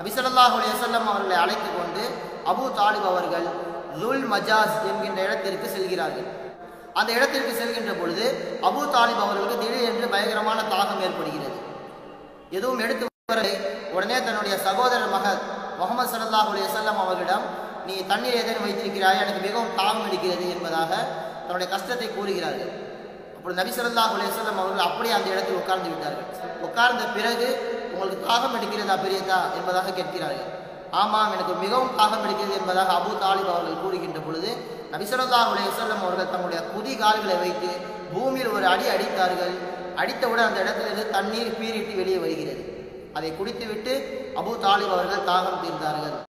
நபிசல்லாஹு அலையம் அவர்களை அழைத்து கொண்டு அபு தாலிப் அவர்கள் லுல் மஜாஸ் என்கின்ற இடத்திற்கு செல்கிறார்கள் அந்த இடத்திற்கு செல்கின்ற பொழுது அபு தாலிப் அவர்களுக்கு திடீரென்று பயங்கரமான தாகம் ஏற்படுகிறது எதுவும் எடுத்து வரலை உடனே தன்னுடைய சகோதரர் மகன் முகமது சல்லாஹ் அலையம் அவர்களிடம் நீ தண்ணீர் ஏதேனும் வைத்திருக்கிறாய் எனக்கு மிகவும் தாகம் எடுக்கிறது என்பதாக தன்னுடைய கஷ்டத்தை கூறுகிறார்கள் அப்பொழுது நபி ஸல்லல்லாஹு அலைஹி வஸல்லம் அவர்கள் அப்படியே அந்த இடத்தில் உட்கார்ந்து விட்டார்கள் உட்கார்ந்த பிறகு உங்களுக்கு தாகம் எடுக்கிறதா பெரியதா என்பதாக கேட்கிறார்கள் ஆமாம் எனக்கு மிகவும் தாகம் எடுக்கிறது என்பதாக அபு தாலிப் அவர்கள் கூறுகின்ற பொழுது நபி ஸல்லல்லாஹு அலைஹி வஸல்லம் அவர்கள் தங்களுடைய குதி கால்களை வைத்து பூமியில் ஒரு அடி அடித்தார்கள் அடித்தவுடன் அந்த இடத்திலிருந்து தண்ணீர் பீரிட்டு வெளியே வருகிறது அதை குடித்துவிட்டு அபு தாலிப் அவர்கள் தாகம் தீர்ந்தார்கள்